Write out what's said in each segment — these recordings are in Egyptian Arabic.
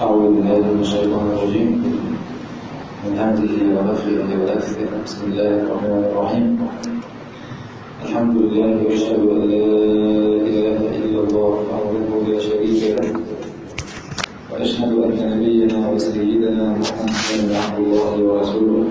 أعوذ بالله من الشيطان الرجيم من همزه ونفخه ونفثه بسم الله الرحمن الرحيم الحمد لله وأشهد أن لا إله إلا الله وحده لا شريك له وأشهد أن نبينا وسيدنا محمدا عبد الله ورسوله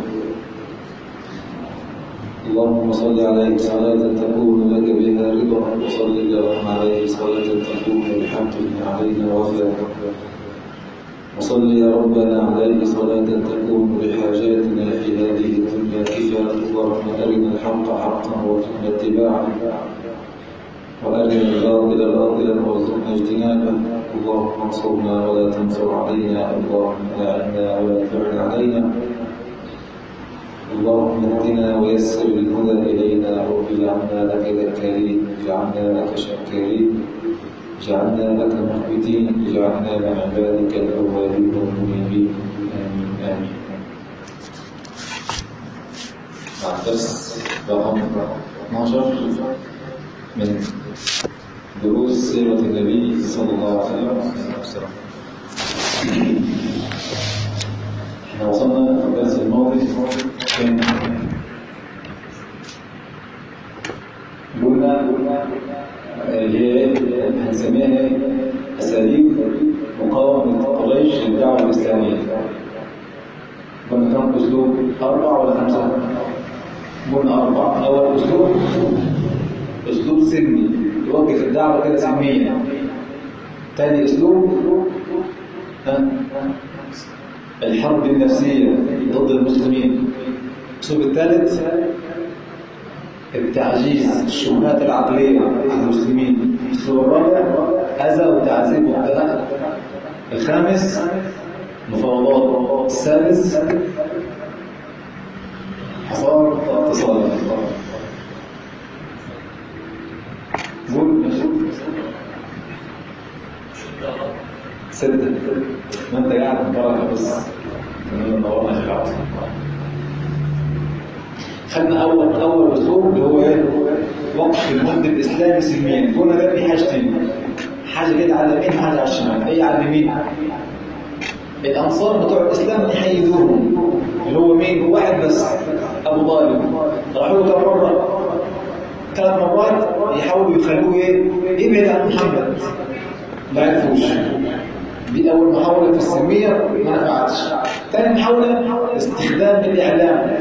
اللهم صل عليه صلاة تكون لك بها رضا وصل اللهم عليه صلاة تكون بحمده علينا وفاء وصل يا ربنا عليه صلاة تكون بحاجاتنا في هذه الدنيا كفاية اللهم أرنا الحق حقا وارزقنا اتباعه وأرنا الباطل باطلا وارزقنا اجتنابه اللهم انصرنا ولا تنصر علينا اللهم أعنا ولا تعن علينا اللهم اهدنا ويسر الهدى إلينا واجعلنا لك ذكارين اجعلنا لك شكارين اجعلنا لك مخبتين اجعلنا من عبادك الأوابين المنيبين آمين آمين مع الدرس رقم 12 من دروس سيرة النبي صلى الله عليه وسلم احنا وصلنا في الدرس الماضي كان قلنا اللي هي هنسميها اساليب مقاومه قريش للدعوه الاسلاميه قلنا كم اسلوب اربع ولا خمسه قلنا اربع اول اسلوب اسلوب سلمي يوقف الدعوه كده سلميا ثاني اسلوب ها الحرب النفسية ضد المسلمين الأسلوب الثالث التعجيز الشبهات العقلية على المسلمين الأسلوب الرابع أذى وتعذيب وابتلاء الخامس مفاوضات السادس حصار اقتصادي قول ستة ما انت قاعد بركة بس دورنا شغال خدنا اول اول اسلوب اللي هو ايه وقف المد الاسلامي سلميا قلنا ده في حاجتين حاجه كده على اليمين حاجه على الشمال ايه على اليمين الانصار بتوع الاسلام يحيدوهم اللي هو مين واحد بس ابو طالب راحوا له كم مره ثلاث مرات يحاولوا يخلوه ايه يبعد عن محمد ما عرفوش دي أول محاولة في السلمية ما نفعتش ثاني محاولة استخدام الإعلام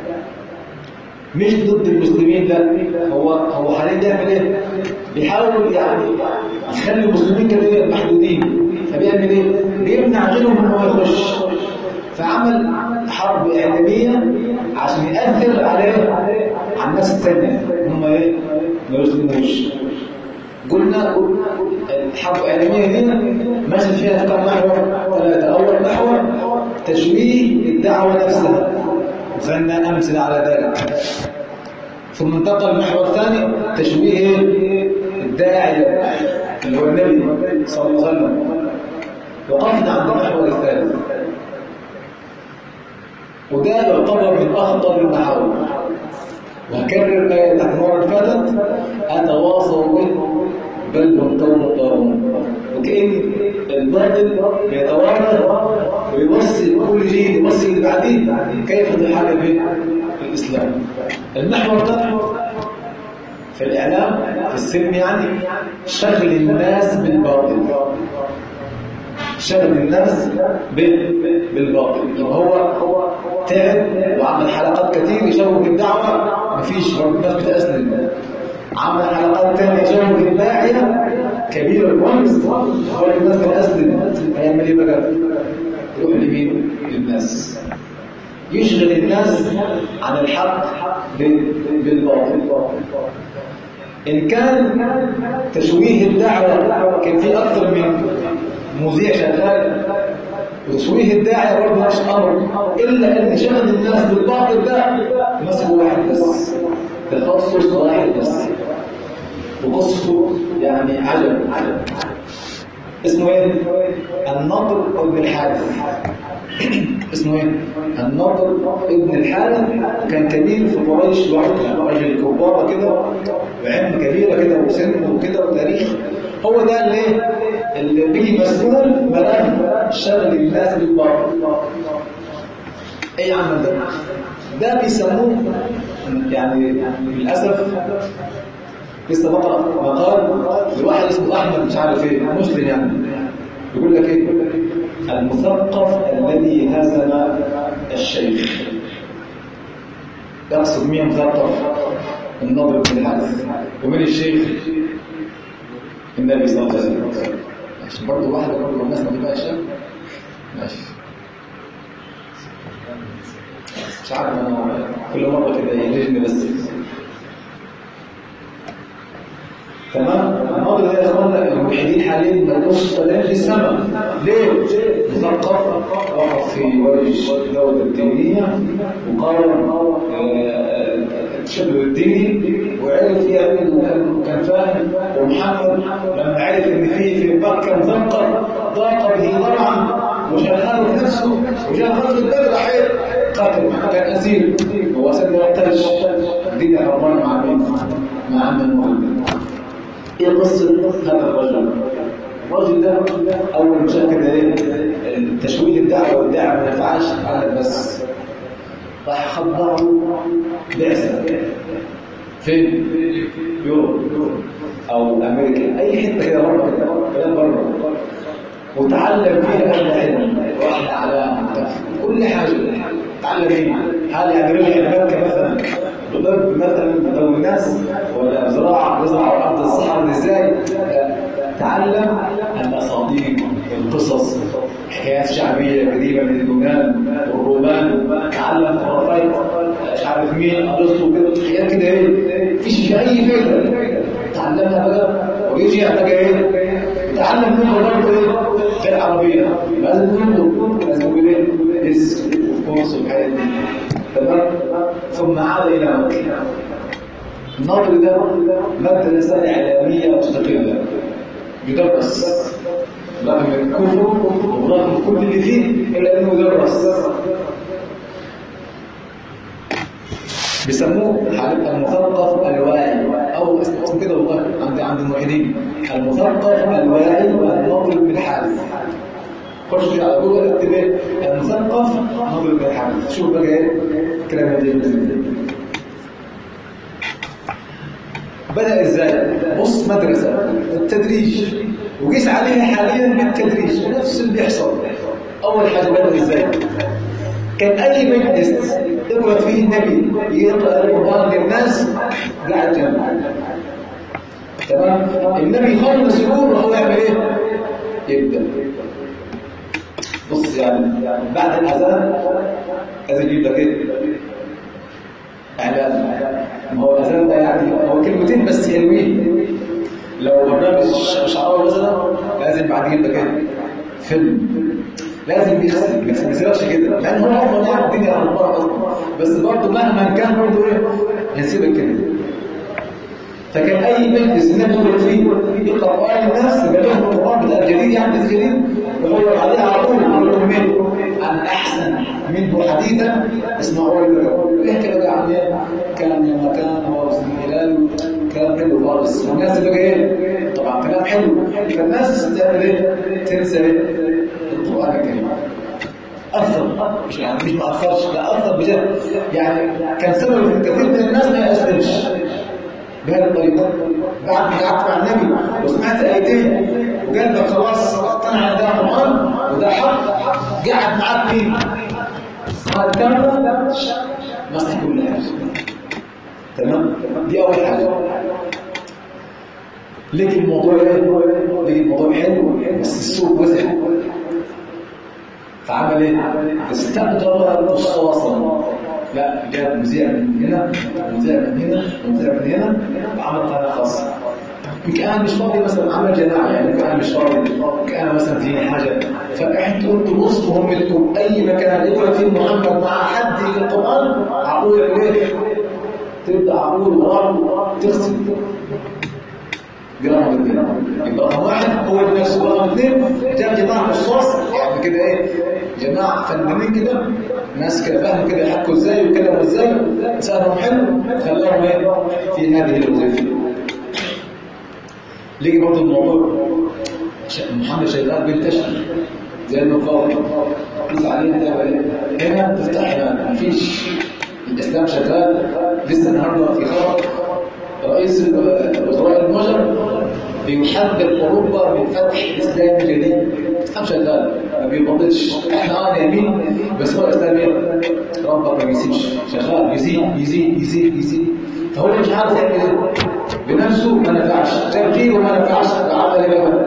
مش ضد المسلمين لا هو هو حاليا بيعمل ايه؟ بيحاول يعني يخلي المسلمين كده محدودين فبيعمل ايه؟ بيمنع غيرهم ان هو يخش فعمل حرب إعلامية عشان يأثر عليه على الناس الثانية هم ايه؟ ما يسلموش قلنا الحرب الإعلامية دي ماشي فيها كم محور ثلاثة أول محور تشويه الدعوة نفسها وخلنا أمثلة على ذلك ثم انتقل المحور الثاني تشويه الداعية اللي هو النبي صلى الله عليه وسلم وقفنا عند المحور الثالث وده يعتبر من أخطر المحاور وهكرر آية المرة اللي فاتت أتواصوا به بل هم قوم طاغون وكأن الباطل بيتوارد ويوصل كل جيل يوصل اللي بعدين كيف تحارب الإسلام المحور ده في الإعلام في السلم يعني شغل الناس بالباطل شغل الناس بالباطل يبقى هو تعب وعمل حلقات كتير يشوه الدعوة مفيش الناس بتأسلم عمل حلقات تانية يشوه الداعية كبير الومز ولا الناس بتأسلم هيعمل ايه بقى؟ يروح لمين؟ للناس يشغل الناس عن الحق بالباطل إن كان تشويه الدعوة كان في أكثر من مذيع شغال وتشويه الداعية برضه مش أمر إلا أن شغل الناس بالباطل ده مسكوا واحد بس تخصص واحد بس وقصته يعني عجب عجب اسمه ايه؟ النضر ابن الحارث اسمه ايه؟ النضر ابن الحارث كان كبير في قريش لوحده راجل كبارة كده وعلم كبيرة كده وسن وكده وتاريخ هو ده اللي اللي بيجي مسؤول ملف شغل الناس بالباطل ايه يا عم ده ده بيسموه يعني للاسف لسه بقرا مقال لواحد اسمه احمد مش عارف ايه مسلم يعني يقول لك ايه المثقف الذي هزم الشيخ يقصد مين مثقف النظر بن الحارث ومن الشيخ النبي صلى الله عليه وسلم عشان برضه واحده برضه الناس ما تبقاش ماشي مش عارف انا كل مره كده يهلجني بس تمام النظر ده يا اخوانا الملحدين حاليا ملوش طريق للسماء ليه؟ مثقف وقف في وجه الدوله الدينيه وقارن التشبه الديني وعرف يعني كان فاهم ومحمد لما عرف ان في في مكه مثقف ضاق به ضرعا وشغله في نفسه وجاء غزوه بدر حيث قاتل كان اسير هو سيدنا يقتلش الدنيا هربانه مع مين؟ مع عم المغلب ايه قصه هذا الرجل الراجل ده اول ما شاف كده ايه تشويه الدعوه والدعوه ما نفعش قال بس راح خضعه بعثه فين؟ يوروب او امريكا اي حته كده بره كده بلاد بره وتعلم فيها اهل علم واحد على كل حاجه تعلم ايه؟ هل يعني رجع مكه مثلا بضرب مثلا بدو الناس ولا بزراعه بزرع ارض الصحراء ازاي؟ تعلم الاساطير القصص حكايات شعبيه قديمه من اليونان والرومان تعلم خرافات مش عارف مين ارسطو كده حاجات كده ايه مفيش اي فكره تعلمها بقى ويجي بقى ايه تعلم منه برضه ايه غير عربيه لازم منه لازم يقول ايه اس كورس والحاجات دي تمام ثم عاد الى مكه النظر ده مادة إعلامية مستقلة يدرس رغم الكفر ورغم كل اللي فيه إلا أنه يدرس بيسموه حالة المثقف الواعي أو اسمه كده والله عند عند الموحدين المثقف الواعي المضرب بالحادث خش على جوجل اكتب ايه المثقف مضرب بالحادث شوف بقى ايه كلام جميل بدأ ازاي بص مدرسة التدريج وقيس عليها حاليا بالتدريج نفس اللي بيحصل اول حاجة بدأ ازاي كان اي مجلس يقرأ فيه النبي يقرأ القرآن للناس قاعد جنبه تمام النبي يخلص يقول وهو يعمل ايه يبدأ بص يعني بعد الاذان لازم يجيب لك ايه اعلان ما هو الاذان ده يعني هو كلمتين بس حلوين لو برنامج شعراوي مثلا لازم بعد يجيب لك ايه فيلم لازم يغسل ما يسيبكش كده لان هو اصلا يعني الدنيا على بره اصلا بس برضه مهما كان برضه ايه هيسيبك كده فكان اي مجلس النبي يقول فيه يقرا قران الناس يبقى لهم القران بتاع الجديد يعني الجديد ويقول عليه على طول يقول لهم مين عن احسن منه حديثا اسمعوا له يحكي بقى عن ايه كان يا ما كان هو بسم الهلال كلام حلو خالص والناس بقى ايه طبعا كلام حلو فالناس تعمل ايه تنسى القران الكريم اثر مش يعني مش ما اثرش لا اثر بجد يعني كان سبب في كثير من الناس ما يسلمش بهذه الطريقة بعد ما قعدت مع النبي وسمعت آيتين وقلبك خلاص اقتنع ان ده قرآن وده حق قعد معاك مين؟ قال كامل مسح كل حاجة تمام؟ دي أول حاجة لقي الموضوع ايه؟ لقي الموضوع حلو بس السوق وسع فعمل ايه؟ استقدر القصاصا لا جاب مذيع من هنا مذيع من هنا مذيع من هنا وعمل قناه خاصه كان مش فاضي مثلا عمل جماعه يعني كان مش فاضي كان مثلا فيني حاجه فاحنا قلت بص مهمتكم اي مكان يقرا فيه محمد مع حد يجي القران عقول ليه تبدا عقول وراه تغسل جرام الاثنين يبقى رقم واحد هو بنفسه رقم اثنين جاب جماعه قصاص يعني كده ايه جماعه فنانين كده ناس كده فاهموا كده يحكوا ازاي ويتكلموا ازاي سالهم حلو خلاهم ايه في هذه الوظيفه ليجي برضه الموضوع محمد شغال بينتشر زي النقاط تدوس عليه تعمل ايه؟ هنا تفتح هنا مفيش الاسلام شغال لسه النهارده في خبر رئيس وزراء المجر بيحذر اوروبا من فتح الاسلام الجديد الاسلام شغال ما بيبطلش احنا اه يمين بس هو الاسلام ايه؟ ربك ما بيسيبش شغال يزيد يزيد يزيد يزيد فهو مش عارف يعمل ايه بنفسه ما نفعش جاب غيره ما نفعش عمل ايه بقى؟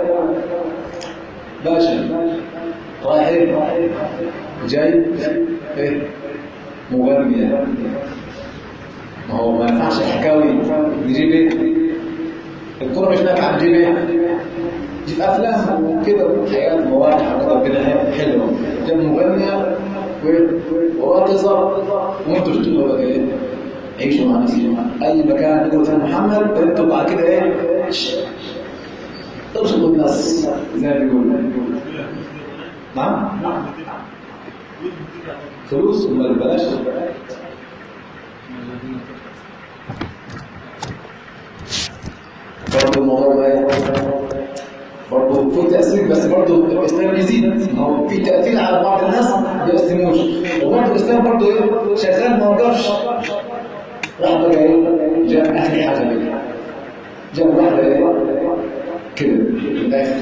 باشا رايح ايه؟ جاي ايه؟ مغني ما هو ما ينفعش حكاوي نجيب ايه؟ الكرة مش نافعة نجيب ايه؟ نجيب افلام وكده وحاجات مواقع وكده كده حلوه جاب مغنية وراقصة وانتوا تشتغلوا بقى ايه؟ عيشوا مع نفسكم اي مكان يقول فيه محمد انتوا بعد كده ايه؟ ارشدوا الناس زي ما بيقولوا نعم؟ فلوس ولا بلاش برضه الموضوع ده برضه في تأثير بس برضه الإسلام يزيد هو في تأثير على بعض الناس ما بيسلموش وبرضه الإسلام برضه إيه شغال ما وقفش راح بقى إيه جاب آخر حاجة بقى جاب واحدة إيه كده في الآخر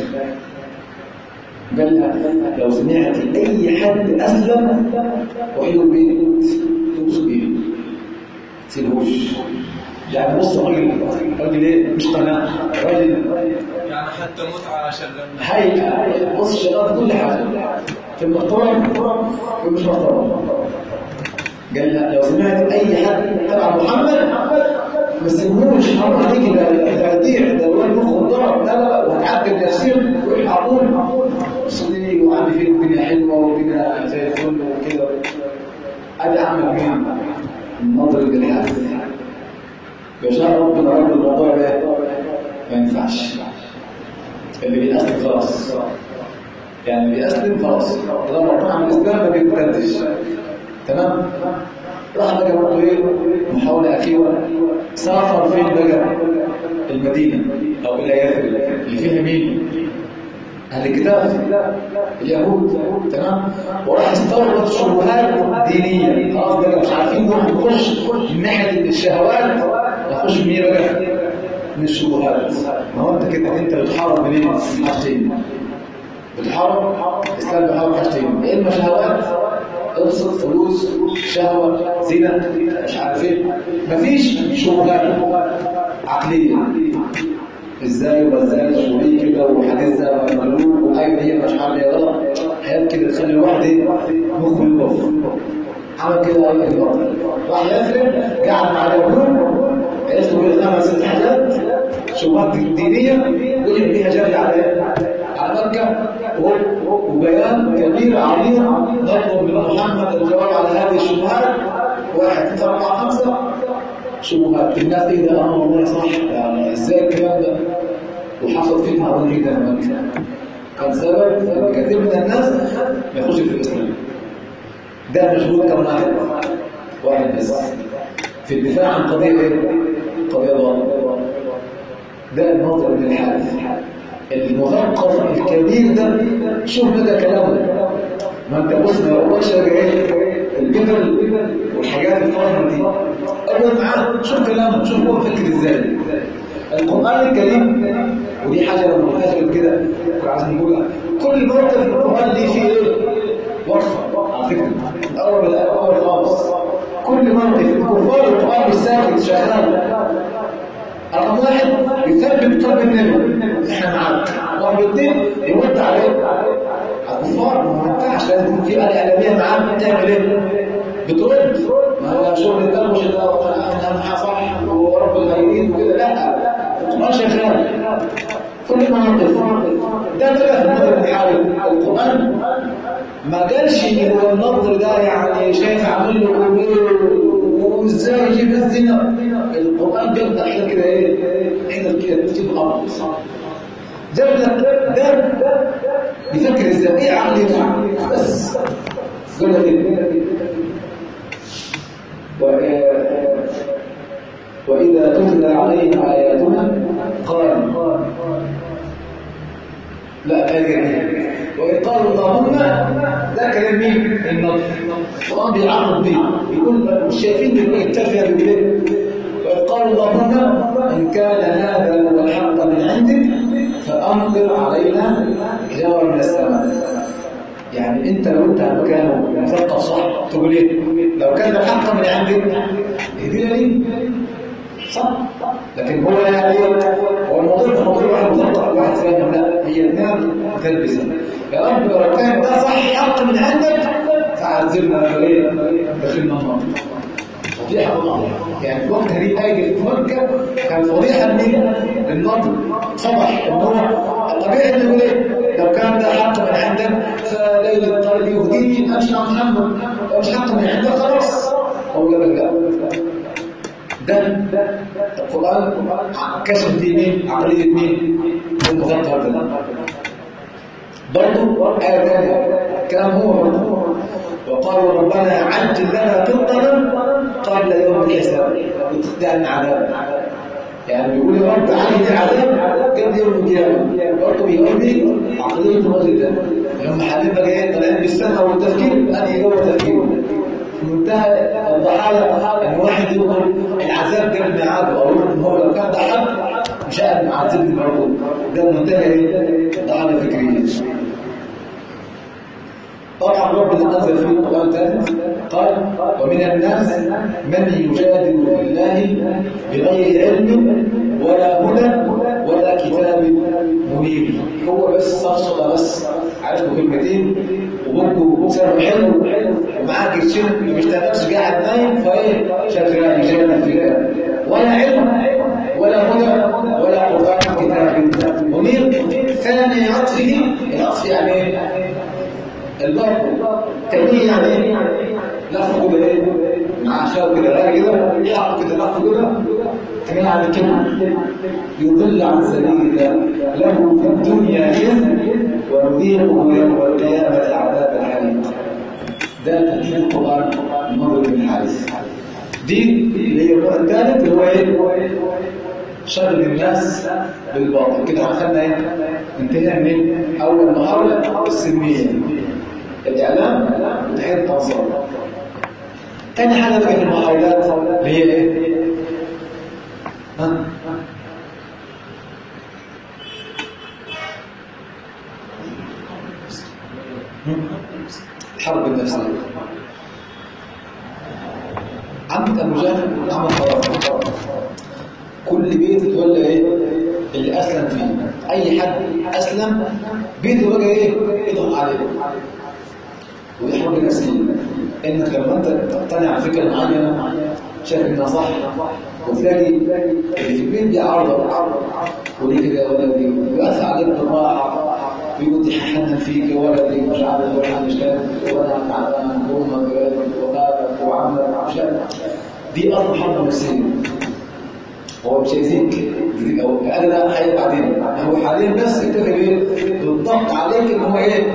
قال لها لو سمعت أي حد أسلم وحيد البيت تبص بيه تسيبوش يعني بص راجل راجل ايه مش قناع راجل يعني حتى متعة شغلنا هيئة بص شغال في كل حاجة في المحترم ومش محترم قال لها لو سمعت أي حد تبع محمد ما تسيبوش حرام عليك ده ده هتضيع ده الواد مخه ضرب لا لا وهتعدل نفسيا ويلحقون صديق وعندي فيه الدنيا حلوه والدنيا زي الفل وكده ادي عمل مين؟ النظر للحق يشاء ربنا رب الموضوع ده ما ينفعش اللي بيأسلم خلاص يعني اللي بيأسلم خلاص طالما طلع من الإسلام ما بيتكدش تمام راح بقى برضه ايه محاولة أخيرة سافر فين بقى المدينة أو إلى يثرب اللي فيها مين؟ أهل الكتاب اليهود تمام وراح يستورد شبهات دينية خلاص بقى مش عارفين نروح نخش من ناحية الشهوات نخش من ايه بقى؟ من الشبهات ما هو انت كده انت بتحارب منين؟ حاجتين بتحارب الاسلام بيحارب حاجتين يا اما شهوات ابسط فلوس شهوة زنا مش عارف ايه مفيش شبهات عقلية ازاي وازاي شويه كده وحديثها مقلوب واي هي مش عارف ايه غلط حاجات كده تخلي الواحد ايه مخه يقف عمل كده اي البطل راح يثرب قعد مع اليهود عرفوا كده خمس ست حاجات شبهات دينيه وقع بيها جري على ايه؟ على مكه وبيان كبير عظيم نطلب من محمد الجواب على هذه الشبهات واحد اثنين اربعه خمسه شبهات الناس ايه ده اه والله صح يعني ازاي الكلام ده وحصل فتنه عظيمه جدا هناك كان سبب ان كثير من الناس ما يخش في الاسلام ده مشهور كم واحد واحد بس في الدفاع عن قضيه ايه؟ قضيه ضاله ده الناظر من الحادث المثقف الكبير ده شوف بقى كلامه ما انت بص ما يقولش ايه البدل والحاجات الفاضيه دي اول معاه شوف كلامه شوف هو فكر ازاي القران الكريم ودي حاجه لما قلتها قبل كده كنت عايز نقولها كل موقف في القران ليه فيه ايه وقفه على فكره الاول الاول خالص كل موقف الكفار القران مش ساكت شغال رقم واحد يثبت قلب النبي احنا معاك رقم اثنين يرد عليه على الكفار ما ينفعش لازم يكون في آلة إعلامية معاك بتعمل ايه؟ بترد ما هو شغل الدروش ده انا صح ورب الغيبين وكده لا القرآن شغال كل ما نقف ده بقى في النظر الحالي القرآن ما قالش ان هو النظر ده يعني شايف عامل له وازاي يجيب الزنا القرآن بيبدأ حاجة كده ايه حاجة كده تجيب غلط جاب لك ده بيفكر ازاي ايه عقلي بس قال لك ايه وإذا تتلى عليهم آياتنا قال لا الآية جميلة وإن قالوا اللهم ده كلام مين؟ النبي القرآن بيعرض بيه يقول مش شايفين دلوقتي التافهة بيقول ايه؟ وإذ قالوا اللهم إن كان هذا هو الحق من عندك فأمطر علينا حجارة من السماء يعني انت لو انت مكانه مثقف صح تقول ايه لو كان الحق من عندك اهدينا ليه صح لكن هو يعني هو الموضوع ده موضوع واحد مثقف واحد فاهم لا هي النار تلبسه يا رب لو كان ده صح حق من عندك فعذبنا فليه دخلنا النار فضيحة الله يعني في وقت هذه آية في مكة كان فضيحة لمين؟ للنضر صبح إن هو الطبيعي إنه يقول إيه؟ لو كان ده حق من عندك فليلة الطالب يهديني أمشي مع محمد لو مش حق من عندك خلاص هو قال لا ده القرآن كشف دي مين؟ عقلية مين؟ المغطى ده برضه آية ثانية كلام هو برضه وقالوا ربنا عجل لنا قطنا قبل يوم الحساب وتخدعنا عذاب يعني بيقول يا رب عجل العذاب قبل يوم القيامة برضه بيقول لي عقلية الرجل ده لهم حبيب بقى ايه طالعين بالسمع والتفكير ادي هو تفكير منتهى الضحايا ان واحد يقول العذاب قبل ميعاده او يقول ان هو لو كان ده حد مش قادر معذبني برضه ده منتهى ايه ضحايا فكريه طبعا ربنا انزل في القران ثالث قال ومن الناس من يجادل في الله بغير علم ولا هدى ولا كتاب منير هو بس صفصه بس عارف كلمتين وبرضه سعره حلو ومعاه قرشين ما بيشتغلش قاعد نايم فايه شغال يجادل في الله ولا علم ولا هدى ولا قران كتاب منير ثاني عطفه العطف يعني ايه الباب تاني يعني لفه كده ايه مع شاو كده راجع كده يعرف كده لفه كده كمان على الكلمة يضل عن سبيل الله له في الدنيا إذن ونذيقه يوم القيامة عذاب الحريق ده ترتيب القرآن المرض بن الحارث دي اللي هي النوع الثالث اللي هو ايه؟ شغل الناس بالباطل كده اخذنا ايه؟ انتهينا من اول محاولة السلمية الإعلام وتحية التنظيم تاني حاجة بقى في المحاولات اللي هي إيه؟ ها؟ الحرب النفسية عمك أبو جهل عمل خرافة كل بيت تولى إيه؟ اللي أسلم فيه أي حد أسلم بيته بقى إيه؟ يضغط عليه ودي حرب نفسية انك لما انت تقتنع على فكره معينه شايف انها صح وتلاقي اللي في البيت بيعارضك ودي كده يا ولدي ويأثر عليك بالراحه ويقول دي حنن فيك يا ولدي مش عارف ولا مش كده وانا تعبان امك وغابك وعمك مش دي اصلا حرب نفسيه هو مش هيزيك او انا ده حي بعدين هو حاليا بس اكتفي بايه بالضغط عليك ان هو ايه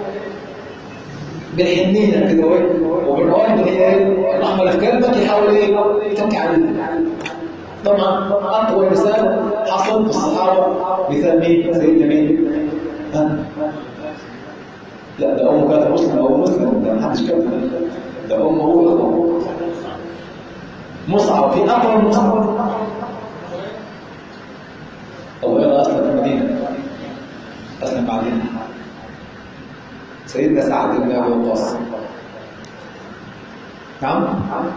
بالحنية كده وبالرواد اللي هي الأحمر في قلبك يحاول ايه يتكي عليه طبعا أقوى مثال حصل في الصحابة مثال مين سيدنا مين ها لا ده أمه كانت مسلم أو مسلم ده محدش كتب ده أمه هو أخوه مصعب في أقوى مصعب أو يلا أسلم في المدينة أسلم بعدين سيدنا سعد بن ابي وقاص نعم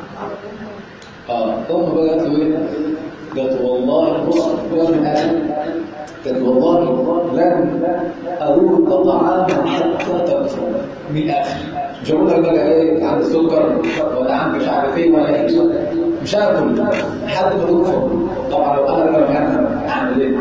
اه ثم بقى قالت له ايه قالت والله بص هو من قال قالت والله لن اروق طعاما حتى تكفر من الاخر مش هقول لك بقى ايه عندي سكر ولا عندي مش عارف ايه ولا ايه مش هاكل لحد ما تكفر طبعا لو انا بقى مكانها اعمل ايه؟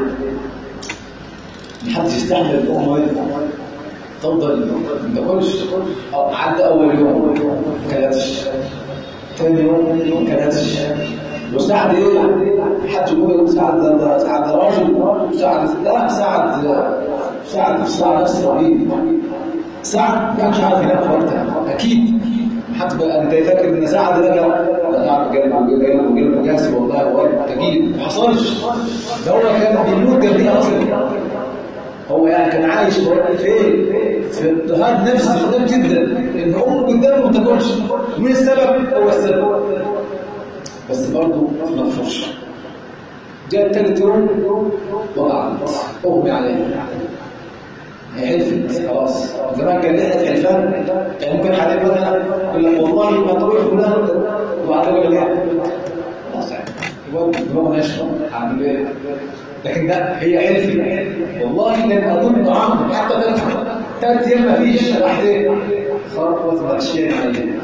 محدش يستحمل الامه تفضل ما تاكلش عدى اول يوم ما كلتش ثاني يوم ما كلتش وسعد ايه حد يقول سعد ده سعد راجل سعد لا سعد سعد سعد نفس رهيب سعد ما كانش عارف ينام وقتها اكيد حتى بقى انت فاكر ان سعد ده ده قاعد جنبه جنبه جنبه جاسي والله هو اكيد ما حصلش ده هو كان بيموت جنبيه اصلا هو يعني كان عايش فين في اضطهاد نفسي قدام جدا ان امه قدامه ما تاكلش مين السبب هو السبب بس برضه ما كفرش جاء ثالث يوم وقعت اغمي عليها هي حلفت خلاص زمان كان لحية حلفان يعني ممكن حد مثلا يقول لك والله ما تروح فلان وبعدين يقول لك خلاص يعني يبقى يبقى نشرب هعمل ايه لكن لا هي حلفت والله لن اظن طعام حتى ثلاث ثلاث ايام ما فيش راحت ايه خلاص ماشيين عليها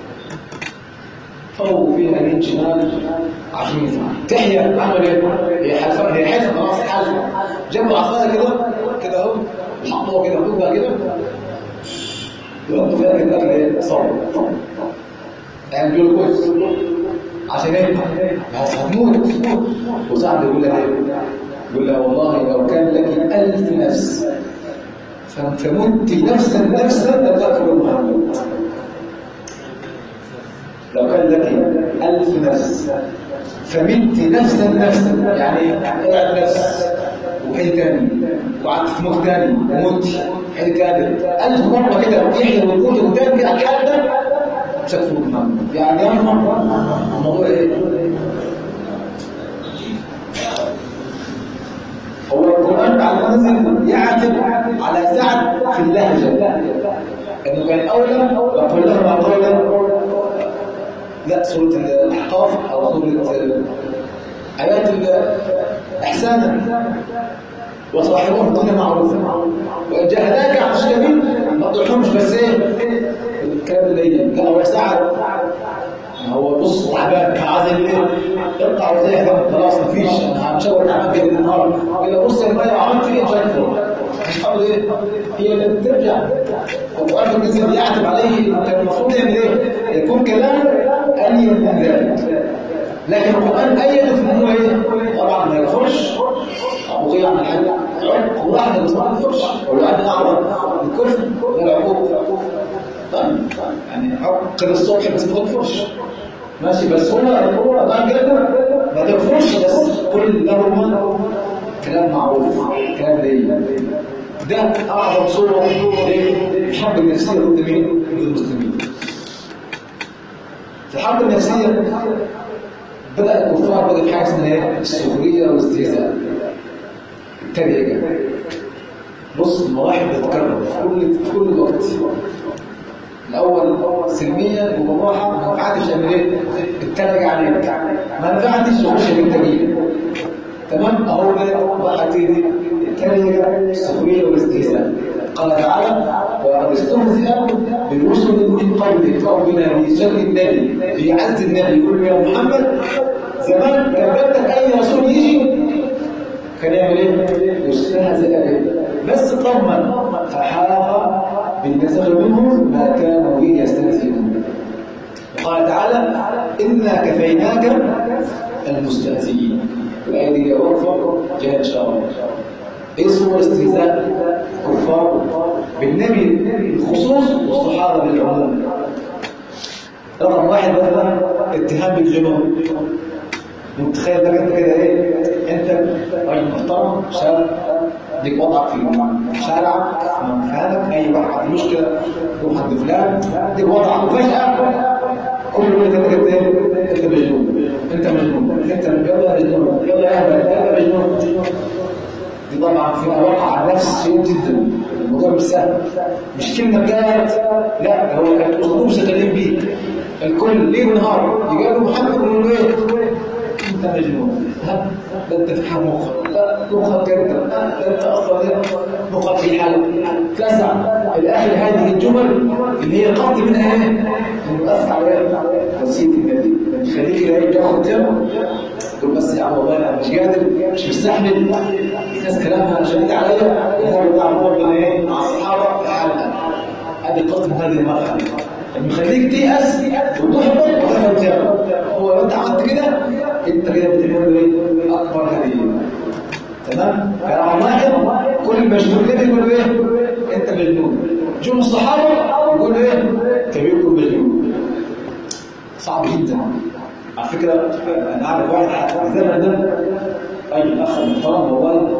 فوق فيها اليمين شمال عشان تحيا عمل ايه؟ هي حلفة هي حلفة خلاص حلفة جنبوا عصاية كده كده اهو حطوها كده حطوها كده يحطوا فيها كده اكل ايه؟ صبر يعني جلوكوز عشان ايه؟ بس هتموت وسعد يقول لها ايه؟ يقول لها والله لو كان لك ألف نفس فمت نفسا نفسا لتأكل محمد لو كان لك ألف نفس فمت نفسا نفسا يعني قعد نفس وحيد تاني وقعدت في موت تاني ومت حيد تالت ألف مرة كده يحيى ويموت قدام كده الحال ده مش هتفوت محمد يعني يا الموضوع ايه؟ هو القرآن بعد ما نزل يعتب على سعد في اللهجة انه كان أولى وقل لهما قولا لا سورة الأحقاف أو سورة آيات إحسانا وصاحبهم الدنيا معروفة وإن جاهداك على الشيء ما تطرحهمش بس إيه الكلام اللي لا هو سعد هو بص تعبان عايز ايه يقطع وزي ده خلاص مفيش انا همشاور تعبان كده النهار الا بص الميه عملت ايه مش عارف هتحاول ايه هي اللي بترجع وقال النزل يعتب عليه كان المفروض يعمل ايه يكون كلامه ألين من ذلك لكن القرآن أيد في أنه إيه؟ طبعا ما يكفرش أبو ضيع من حاجة عقب واحد ما يكفرش والواحد أعرض الكفر والعقوق طيب يعني عقب الصبح بس ما تكفرش ماشي بس هو هو طبعا كده ما تكفرش بس كل لهما كلام معروف كلام ليه ده أعظم صورة للحرب النفسية ضد مين؟ ضد المسلمين في الحرب النفسية بدأ الكفار بدأت حاجة اسمها ايه؟ السخرية والاستهزاء التريقة بص المواحد بتتكرر في كل في كل وقت الأول سلمية وبراحة ما نفعتش تعمل ايه؟ اتريق عليك ما نفعتش تخش بالتجيب تمام أهو ده بقى تيجي التريقة السخرية والاستهزاء قال تعالى وقد استهزئ بالرسل من قبلك ربنا بشر النبي بيعز النبي يقول له يا محمد زمان كان بدك اي رسول يجي كان يعمل ايه؟ يستهزئ به بس طمن فحاق بالنسخ منهم ما كانوا به يستهزئون وقال تعالى انا كفيناك المستهزئين والايه وقفه جاء ان شاء الله اسمه الاستهزاء كفار بالنبي بالخصوص والصحابة بالعموم رقم واحد مثلا اتهام بالجنون متخيل لك انت كده ايه انت راجل محترم شاب ليك وضعك في الشارع مكانك اي واحد عنده مشكله روح عند فلان ليك وضعك وفجاه كل اللي انت كده ايه انت مجنون انت مجنون انت يلا مجنون يلا يا اهبل يلا مجنون دي طبعا فيها وقع على نفس شيء جدا الموضوع مش سهل مش كلمه جات لا هو كان اسلوب شغالين بيه الكل ليل ونهار يجي محمد يقول له ايه انت مجنون ها ده انت في حال مخك لا مخك انت ده انت اصلا ايه مخك في حال تسع الاخر هذه الجمل اللي هي قصد منها ايه؟ المؤثر على وسيله النبي يخليك ايه تاخد جنب تقول بس يا عم والله انا مش قادر مش مستحمل ناس كلامها شديد عليا يقول بتاع ربنا ايه مع الصحابه في حالها هذه قصد هذه المرحله المخليك تيأس وتحبط وتاخد جنب هو لو انت عملت كده انت كده بتعمل له ايه اكبر هديه تمام كلام واحد كل مجنون كده يقول له ايه انت مجنون جم الصحابه يقولوا ايه كبيركم مجنون صعب جدا على فكره انا عارف واحد في الزمن ده راجل اخ محترم والله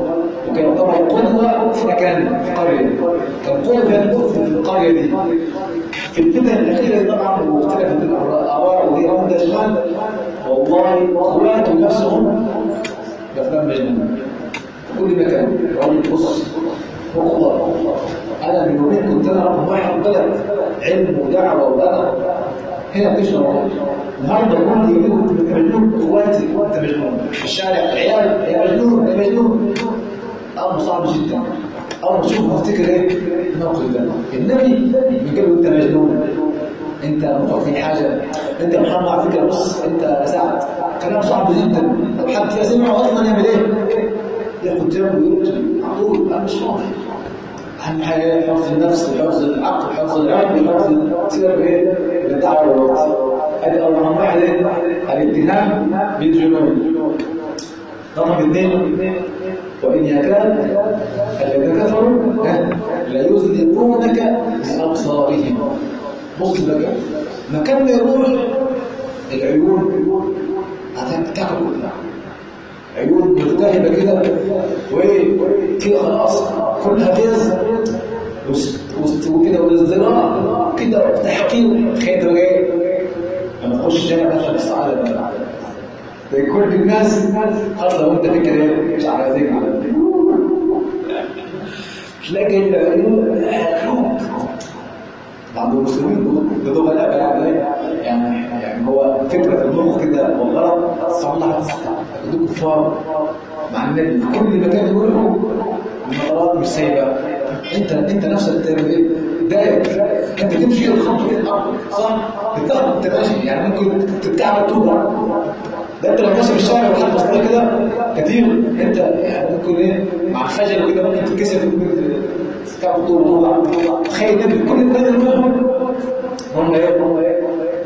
وكان يعتبر قدوة في مكان في قرية كان قدوة في القرية دي في الفتن الأخيرة دي طبعا واختلفت الآراء وهي مدة شمال والله أخواته نفسهم بأفلام مجنون في كل مكان راجل بص وقضاء أنا من يومين كنت أنا رقم واحد بلد علم ودعوة وبلد هنا بتشرب النهارده كل يوم انت مجنون اخواتي انت مجنون في الشارع العيال يا مجنون يا مجنون امر صعب جدا اول ما تشوفه افتكر ايه الموقف ده النبي بيقول له انت مجنون انت مخك في حاجه انت يا محمد على فكره بص انت يا سعد كلام صعب جدا لو حد فيها سمعه اصلا يعمل ايه؟ ياخد جنبه ويقول على طول انا مش فاضي اهم حاجه حفظ النفس وحفظ العقل وحفظ العلم وحفظ سير ايه الدعوه والوقت ادي اول رقم واحد الاتهام بالجنون رقم اثنين وان يكاد الذين كفروا لا يزلقونك بابصارهم بص بقى مكان ما يروح العيون هتاكل عيون ملتهبه كده وايه كده خلاص كلها غيظ وكده والازدراء كده تحقير خير ايه لما تخش الجنه مثلا السعاده بقى زي كل الناس خلاص لو انت فكر ايه مش على ذيك تلاقي العيون قلوب بعض المسلمين بدون الابد يعني يعني هو فكره في المخ كده والغلط صلح دول كفار مع النبي في كل مكان يروحوا المطارات مش سايبه انت انت نفسك تعمل ايه؟ دايق انت تمشي الخط في الارض صح؟ بتاخد انت ماشي يعني ممكن تتكعب توبه ده انت لو ماشي في الشارع وحد بص كده كتير انت يعني ممكن ايه مع الخجل كده ممكن تتكسف ممكن تتكعب توبه تخيل النبي كل الناس منهم هم ايه؟ هم ايه؟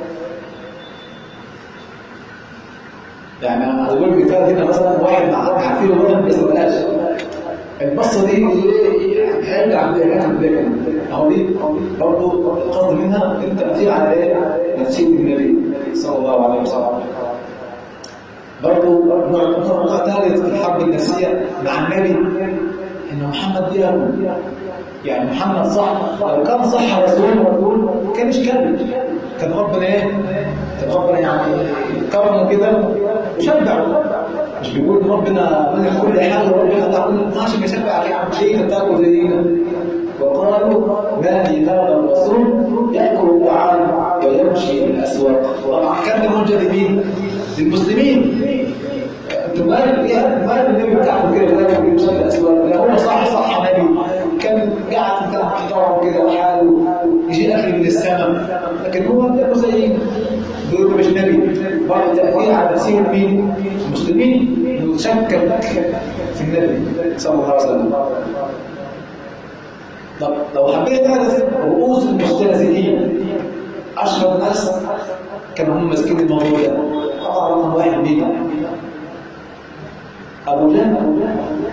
يعني انا اقول مثال هنا مثلا واحد عارفينه مثلا بس بلاش البصه دي هيرجع عند اهو دي برضه القصد منها انت بتيجي على ايه؟ نفسيه النبي صلى الله عليه وسلم برضه نوع ثالث في الحرب النفسيه مع النبي ان محمد دي أبو. يعني محمد صح لو كان صح رسول كان مش كذب كان ربنا ايه كان ربنا يعني كرمه كده وشبعه مش بيقول ربنا ملك كل حاجه وربنا تاكل ماشي بيشبعك يا عم شيء تاكل زينا وقالوا ما لهذا الرسول ياكل الطعام ويمشي في الاسواق طبعا كان المنجذبين للمسلمين انتوا مال يا مال النبي بتاعكم كده بتاكل ويمشي في الاسواق لا هو صح صح النبي كان قاعد بتاع محترم كده وحاله يجي اخي من السماء لكن هو كانوا زي بيقولوا مش نبي بعد تاثير على نفسيه مين؟ المسلمين انه تشكك في النبي صلى الله عليه وسلم طب لو حبيت تعرف رؤوس المستهزئين اشهر ناس كانوا هم ماسكين الموضوع ده طبعا رقم واحد مين؟ ابو جهل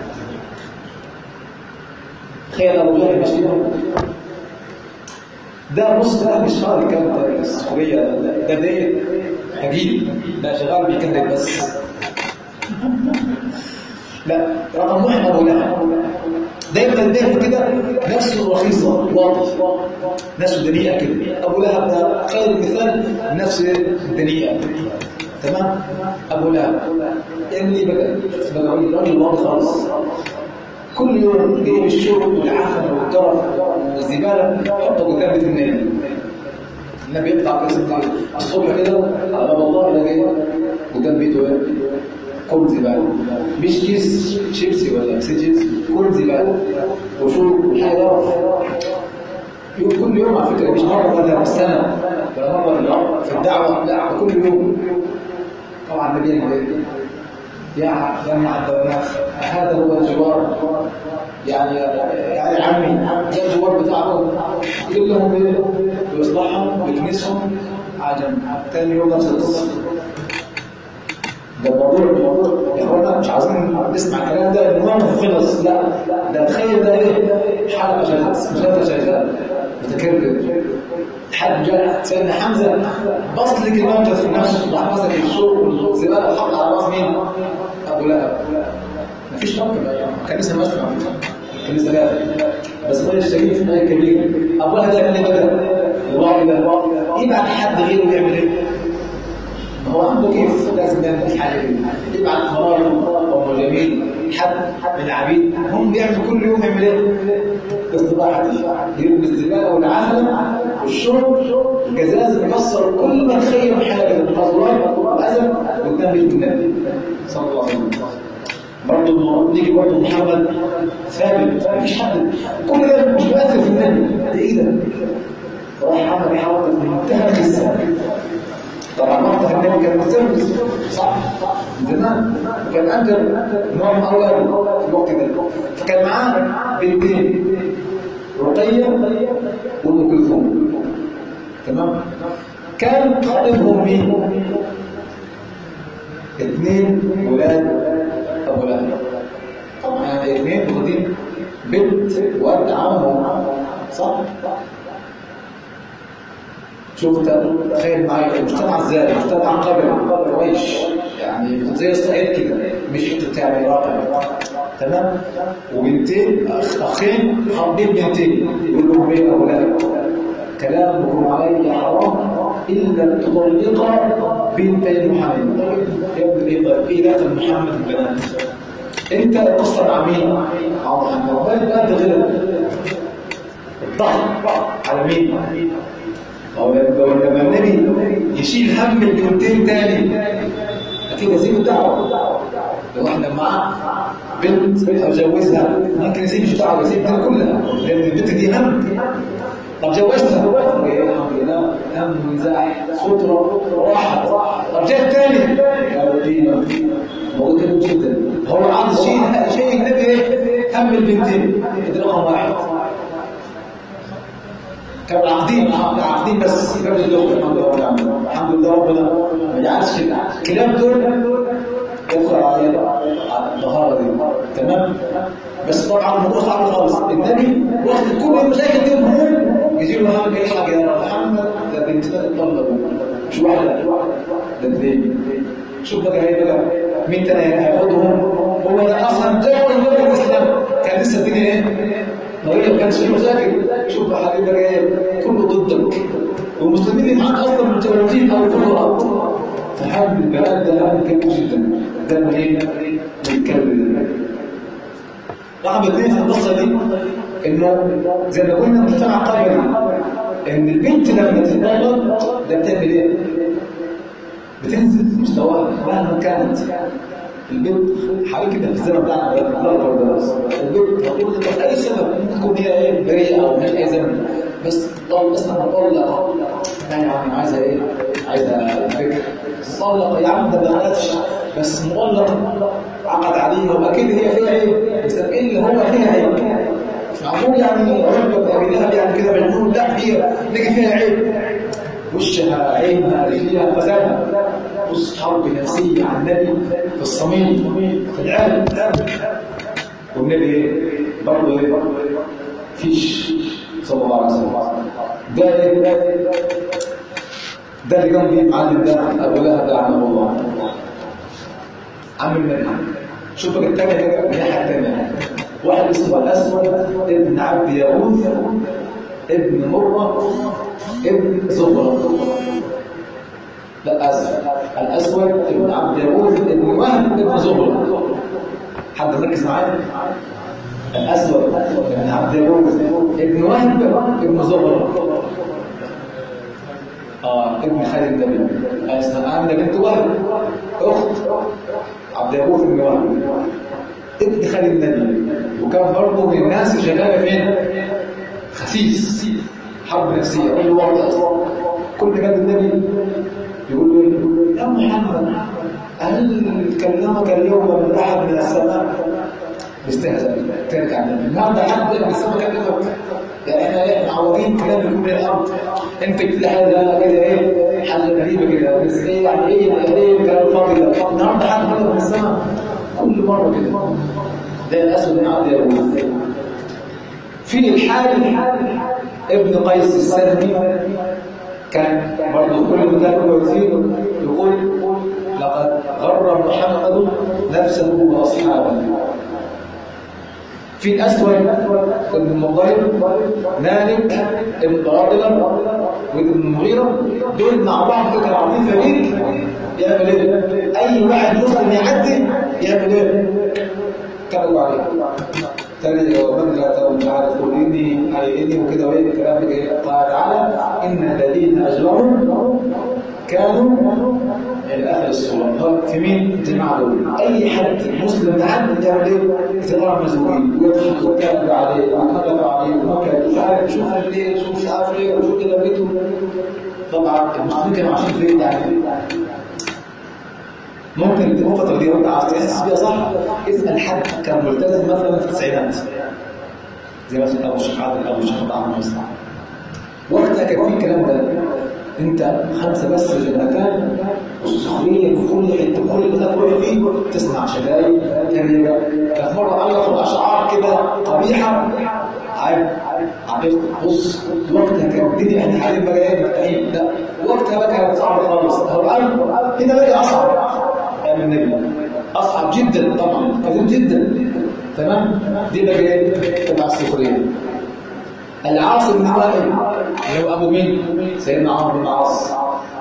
تخيل ابو جهل مش ده بص ده مش شغال كان السورية ده ده هجيب ده شغال بيكذب بس لا رقم واحد ابو لهب دايما الدهن كده نفسه رخيصة واطي نفسه دنيئة كده أبو لهب ده خير المثال نفسه دنيئة تمام أبو لهب اللي بقى بقى راجل واطي خالص كل يوم جايب الشرب والعفن والجرف والزبالة يحطه قدام بيت النبي النبي يطلع كده الصبح كده على باب الله ده جاي قدام بيته ايه؟ كل زبالة مش كيس شيبسي ولا كيس شيبسي كل زبالة وشرب وحاجة كل يوم على فكرة مش مرة ولا في السنة ولا مرة في الدعوة لا كل يوم طبعا النبي يعمل ايه؟ يا جماعة الدولات هذا هو الجوار يعني يعني عمي ده الجوار بتاعهم يقول لهم ايه ويصلحهم ويكنسهم عجم ثاني يوم نفس القصه ده الموضوع الموضوع يا اخوانا مش عايزين نسمع الكلام ده ان هو خلص لا ده تخيل ده ايه حلقه شغال مسلسل شغال متكرر حد جاء سيدنا حمزه بص لك الموتى في نفسه راح مسك الشوك والزباله وحط على راس مين؟ ابو لهب مفيش ربط كنيسه مشروع كنيسه لا بس هو الشريف في كبير ابوها ده اللي بدا الوعي ده يبعت حد غيره يعمل ايه؟ ما هو عنده كيف لازم يعمل حاجه كده يبعت مراته او جميل حد من العبيد هم بيعملوا كل يوم يعمل ايه؟ استباحه يرمي الزباله والعهل والشرب الجزاز مكسر كل ما تخيل حاجه من الفضلات واذى قدام بيت النبي صلى الله عليه وسلم برضه نيجي برضه محمد ثابت مفيش حد كل ده مش مؤثر في النبي ده ايه ده؟ راح عمل حركه في منتهى القصه طبعا مقطع النبي كان مستمر صح زمان كان انجب نوع من اولاده في الوقت ده فكان معاه بنتين رقيه وام كلثوم تمام كان خاطبهم مين؟ اثنين ولاد ابو لهب طبعا يعني اثنين واخدين بنت واد عمهم صح؟ شوف تخيل معايا المجتمع ازاي مجتمع قبل قريش يعني زي الصعيد كده مش حته بتاع العراق تمام وبنتين أخ اخين حاطين بنتين يقول لهم ايه اولاد كلامكم علي حرام الا تطلق بنتي محمد يا ابن ايه طيب ايه دخل محمد البنات انت اصلا مع مين؟ مع محمد وبالك بقى غير الضغط على مين؟ أو لما النبي يشيل هم البنتين تاني أكيد يسيب الدعوة لو احنا معاه بنت أجوزها ممكن يسيب الدعوة يسيب الدنيا كلها لأن البنت دي هم طب جوزتها الحمد لله هم مزاح سترة راحة طب جاء الثاني قالوا قيمة موجود كده جدا هو عايز شيء شيء النبي ايه هم البنتين ده رقم واحد كانوا عاقدين عاقدين بس قبل الدخول الحمد لله الحمد لله ربنا ما جعلش الكلام دول يدخل على الطهاره دي تمام بس طبعا الموضوع صعب خالص النبي وقت كل المشاكل دي مهم يجي له هم ايه حاجه يا محمد ده بنتنا تطلق مش واحده ده اثنين شوف بقى ايه بقى مين تاني هياخدهم هو ده اصلا دعوه النبي الاسلام كان لسه الدنيا ايه طريقة ما كانش فيه مشاكل شوف حبيبك ايه كله ضدك والمسلمين اللي معاك اصلا متجاوزين او فقراء فحب البلد ده هم كبير جدا ده من ايه؟ من الكلب رقم اثنين في القصه دي انه زي ما قلنا مجتمع قبلي ان البنت لما تتطلق ده بتعمل ايه؟ بتنزل مستواها مهما كانت البنت حوالي كده في الزمن بتاعنا البنت تقول لك اي سبب ممكن تكون هي ايه بريئه او مش اي زمن بس طول بس انا بطلق يعني يا عم عايزه ايه؟ عايزه فكره تطلق يا عم ده ما عرفش بس مطلق عقد عليه واكيد هي فيها عيب بس ايه اللي هو فيها عيب مش معقول يعني رجل ابي لهب يعني كده مجنون لا هي نيجي فيها عيب وشها عينها رجليها فسادها بص حرب نفسية على النبي في الصميم في العالم والنبي برضه ايه فيش صلى الله عليه وسلم ده ايه ده اللي كان بيه معلم ده ابو لهب ده عنه الله عم النبي شوف بقى الثانيه كده الناحيه الثانيه واحد اسمه الاسود ابن عبد يغوث ابن مره ابن زهرة لا أسود الأسود ابن عبد يغوث ابن وهب ابن زهرة حد مركز معايا الأسود ابن عبد يغوث ابن وهب ابن زهرة اه ابن خالد النبي اسمها آمنة بنت وهب أخت عبد يغوث ابن وهب ابن خالد النبي وكان برضه من الناس اللي شغاله فين؟ خسيس حرب نفسية كل وقت كل ما النبي يقول له يا محمد هل كلمك اليوم من أحد من السماء يستهزأ ترجع النهارده حد من السماء كلمك يعني احنا ايه معودين كلام يكون من الارض انت كده حاجه كده ايه حاجه غريبه كده بس ايه يعني ايه ايه الكلام الفاضي ده النهارده حد من السماء كل مره كده ده الاسود بن عبد يقول في الحال ابن قيس السلمي كان برضه كل ما كان كويسين يقول لقد غر محمد نفسه واصحابه في الاسود ابن المطلب مالك ابن طرابلة وابن المغيرة دول مع بعض كده كانوا عارفين فريق يعمل ايه؟ اي واحد مسلم يعدي يعمل ايه؟ كانوا عليه تاني ومن لا مش عارف تقول اني علي اني وكده وايه الكلام ده جاي قال تعالى ان الذين اجرموا كانوا من اهل الصوره في مين جماعه دول اي حد مسلم تعدي يعمل ايه يتضرب مزوجين ويضحك ويتكلم عليه ويتكلم عليه ومكر مش عارف شوف ليه شوف مش عارف ايه وشوف كده بيته طبعا المسلمين كانوا عايشين فين يعني ممكن الفترة دي وانت عايز تحس بيها صح اسأل حد كان ملتزم مثلا في التسعينات زي مثلا ابو الشيخ عادل ابو الشيخ عبد مصنع وقتها كان في الكلام ده انت خمسه بس في المكان والسخريه في كل حته كل اللي تروح فيه تسمع شتايم تريقه كانت مره الفوا اشعار كده قبيحه عارف عارف بص وقتها كان الدنيا احنا حالين مجايين مفتاحين لا وقتها بقى كانت صعبه خالص هو الان هنا بقى اصعب ايام النبي اصعب جدا طبعا كثير جدا تمام دي بقى ايه تبع السخريه العاص بن وائل اللي هو ابو مين سيدنا عمرو بن العاص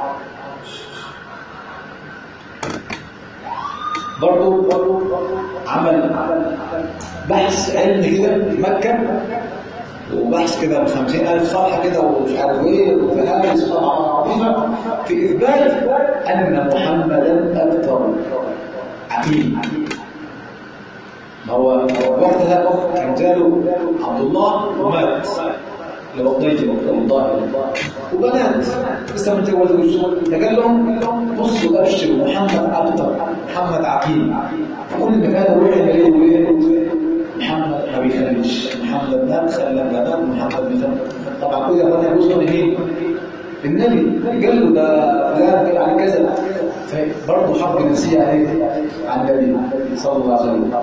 برضه عمل بحث علمي كده في مكة وبحث كده ب 50000 صفحة كده ومش عارف ايه وفهارس طبعا عظيمة في إثبات أن محمدا أكثر عقيم ما هو وقتها كان جاله عبد الله ومات لو قضيت الظاهر وبنات لسه ما تجوزوش فقال لهم بصوا ابشروا محمد ابطر محمد عقيم في كل مكان يروح يعمل ايه محمد ما بيخليش محمد ما خلى بنات محمد بيخلي طبعا كل ده يجوز مين النبي قال له ده فلان قال عن كذا فبرضه حرب نفسيه عليه عن النبي صلى الله عليه وسلم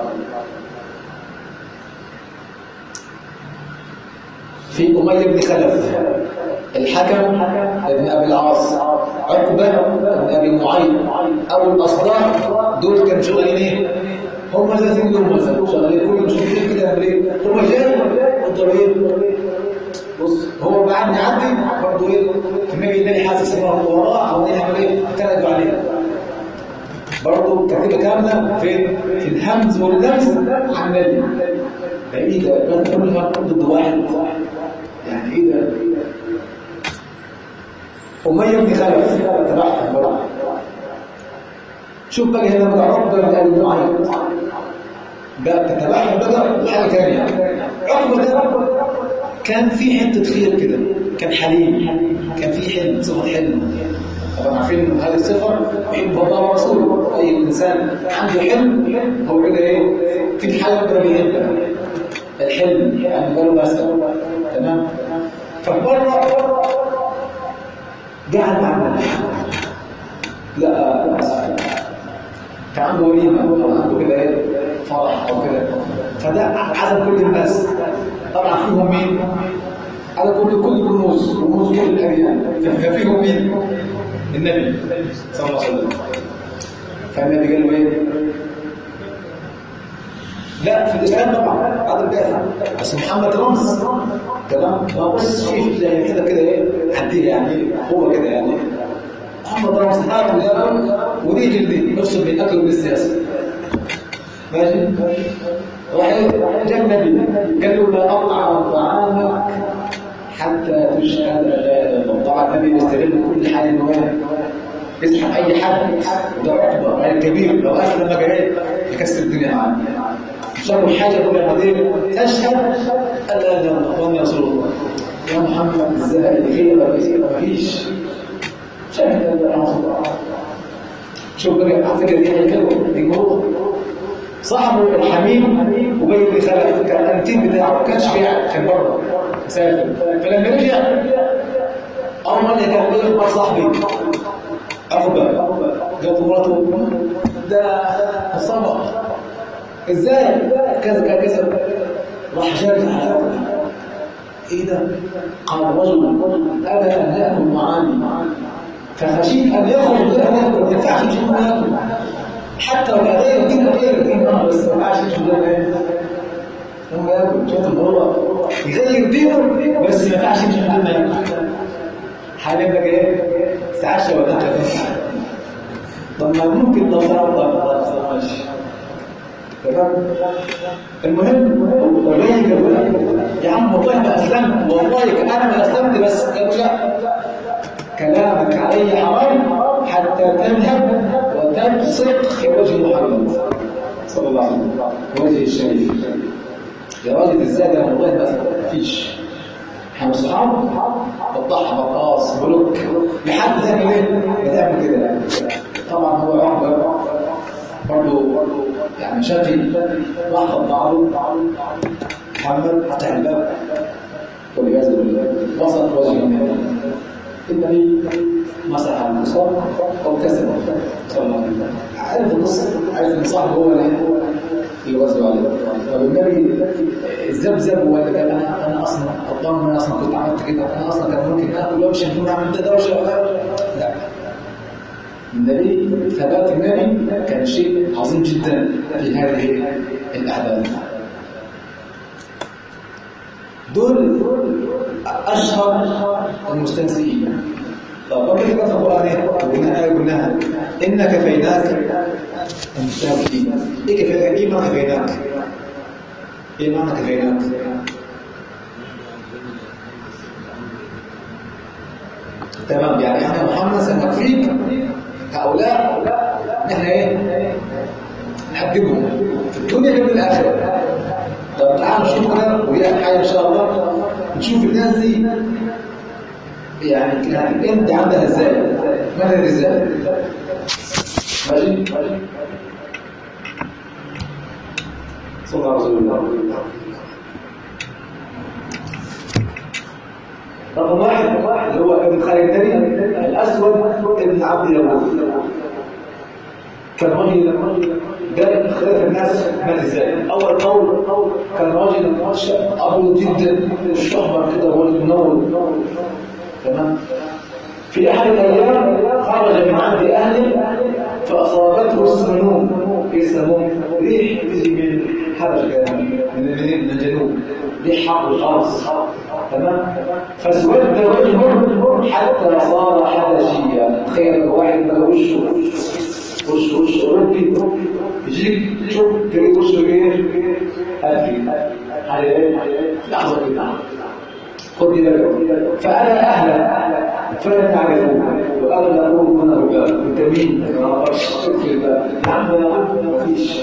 في أمية بن خلف الحكم ابن أبي العاص عقبة ابن أبي معيط أو الأصداء دول كانوا شغالين إيه؟ هم لازم دول مثلا شغالين كل مشكلين كده ليه؟ هم جاي وانتوا ايه؟ بص هو بعد ما يعدي برضه ايه؟ النبي النبي حاسس ان هو وراه او يعمل ايه؟ كردوا عليه برضه كتيبه كامله في في الهمز واللمس عن النبي بعيده بل كلها ضد واحد يعني ايه ده أمية بن خلف تبعها برا شوف بقى هنا بقى عقبة بن أبي معيط ده تتبعها بقى حاجة ثانية عقبة ده كان في حتة خير كده كان حليم كان في حلم صفة حلم طبعا عارفين ان هذه الصفة يحب الله ورسوله أي إنسان عنده حلم هو كده إيه في حاجة ربنا بيحبها الحلم يعني قالوا بس تمام فمرة قاعد مع لا كان عنده وليمة أو عنده كده ايه فرح أو كده فده عزم كل الناس طبعا فيهم مين؟ على كل كل رموز رموز كل الأديان ففيهم مين؟ النبي صلى الله عليه وسلم فالنبي قال له ايه؟ لا في الإسلام طبعا هذا الدافع بس محمد رمز تمام ما بص فيه زي كده كده ايه عديه يعني هو كده يعني محمد رمز هذا وده ودي جلدي نفسه من أكل من السياسة ماشي راح جاء النبي قال له لا أطعم طعامك حتى تشهد لا إله طبعا النبي يستغل كل حال انه يسحب اي حد وده عقبه الكبير لو اسلم بقى يكسر الدنيا معاه شر حاجة كل المدينة تشهد أن لا إله إلا الله يا رسول الله يا محمد ازاي خير ما فيش شهد أن لا إله إلا الله شوف بقى على فكرة دي هيكلمه دي موضوع صاحبه الحميم وبين بن خلف كان الانتيم بتاعه ما كانش في كان بره مسافر فلما رجع اول ما كان بيقول لك صاحبي عقبه جت مراته ده صبر ازاي كذا كذا راح جاري على ايه ده قال رجل ابى ان ياكل معاني فخشيت ان يخرج من ان ياكل ما ينفعش يجي من ياكل حتى لو اداء الدين غير الدين بس ما ينفعش يجي من هو ياكل شوف ان هو يغير دينه بس ما ينفعش يمشي من غير ما ياكل حاليا بقى ايه تعشى ولا تتعشى طب ما ممكن تفرض ماشي تمام المهم الراجل يقول يا عم والله ما اسلمت والله انا ما اسلمت بس قال لا كلامك علي حرام حتى تذهب وتبصق في وجه محمد صلى الله عليه وسلم وجه الشريف يا راجل ازاي ده والله ما فيش احنا اصحاب بتضحى بقاص بلوك لحد تعمل ايه؟ بتعمل كده طبعا هو عقبه برضه يعني شافي واحد بعضه محمد فتح الباب والعياذ بالله وسط وجه النبي النبي مسح المصاب وابتسم صلى الله عليه وسلم عارف القصه عارف ان صاحبه هو اللي وزنه عليه طب النبي ذبذب ولا قال انا انا اصلا غلطان انا اصلا كنت عملت كده انا اصلا كان ممكن اكل وامشي بدون اعمل دوشه لا النبي ثبات النبي كان شيء عظيم جدا في هذه الاحداث دول اشهر المستنسئين طب وكيف كيف القران ايه قلنا ايه قلناها ان كفيناك المستهزئين ايه كفيناك ايه معنى كفيناك ايه معنى كفيناك تمام يعني احنا محمد سنكفيك هؤلاء احنا ايه نحببهم في الدنيا قبل الاخره طب تعالوا نشوف كده وهي حاجه ان شاء الله نشوف الناس دي يعني كانت انت عندها ازاي مثلا ازاي ماشي صلى الله عليه وسلم رقم واحد اللي هو ابن خالد النبي الاسود ابن عبد يهود كان رجل ده اختلاف الناس مات ازاي اول قول كان راجل ابيض جدا شهبر كده ولد منور تمام في احد الايام خرج من عند اهله فاصابته السموم ايه السموم ريح تجي من حبشه من من الجنوب ريح حر خالص تمام فاسود وجهه حتى صار حبشيا تخيل واحد بقى وشه وش وش اوروبي يجيك تشوف تلاقي وشه ايه افريقي على ايه لحظه كده خد بالك فانا اهلا فلا تعرفون وانا اقول من الرجال انت مين ما اعرفش تدخل الباب يا عم ما فيش